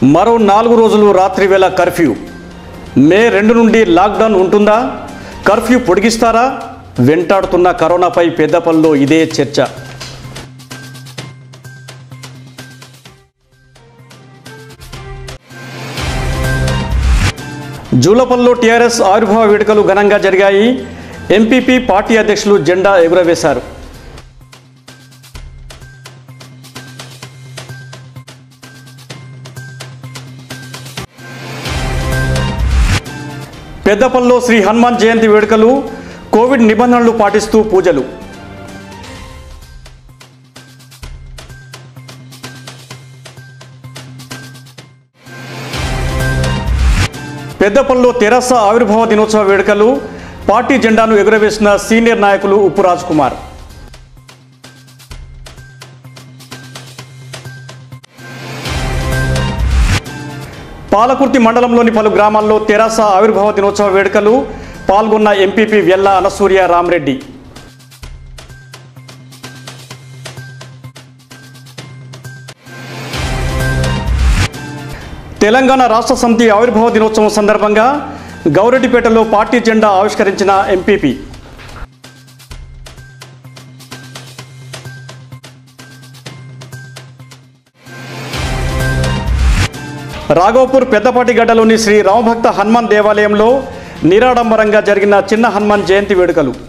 మరో నాలుగు రోజులు రాత్రి వేళ కర్ఫ్యూ మే రెండు నుండి లాక్డౌన్ ఉంటుందా కర్ఫ్యూ పొడిగిస్తారా వెంటాడుతున్న కరోనాపై పెద్దపల్లిలో ఇదే చర్చ జూలపల్లిలో టీఆర్ఎస్ ఆవిర్భావ వేడుకలు ఘనంగా జరిగాయి ఎంపీపీ పార్టీ అధ్యక్షులు జెండా ఎగురవేశారు పెద్దపల్లిలో శ్రీ హనుమాన్ జయంతి వేడుకలు కోవిడ్ నిబంధనలు పాటిస్తూ పూజలు పెద్దపల్లిలో తెరస ఆవిర్భావ దినోత్సవ వేడుకలు పార్టీ జెండాను ఎగురవేసిన సీనియర్ నాయకులు ఉప్పు రాజ్ కుమార్ పాలకుర్తి మండలంలోని పలు గ్రామాల్లో తెరాస ఆవిర్భావ దినోత్సవ వేడుకలు పాల్గొన్న ఎంపీపీ వెల్ల అనసూర్య రామరెడ్డి తెలంగాణ రాష్ట్ర సమితి ఆవిర్భావ దినోత్సవం సందర్భంగా గౌరెడ్డిపేటలో పార్టీ జెండా ఆవిష్కరించిన ఎంపీపీ రాఘవపూర్ పెద్దపాటి గడ్డలోని శ్రీ రామభక్త హనుమాన్ దేవాలయంలో నిరాడంబరంగా జరిగిన చిన్న హనుమాన్ జయంతి వేడుకలు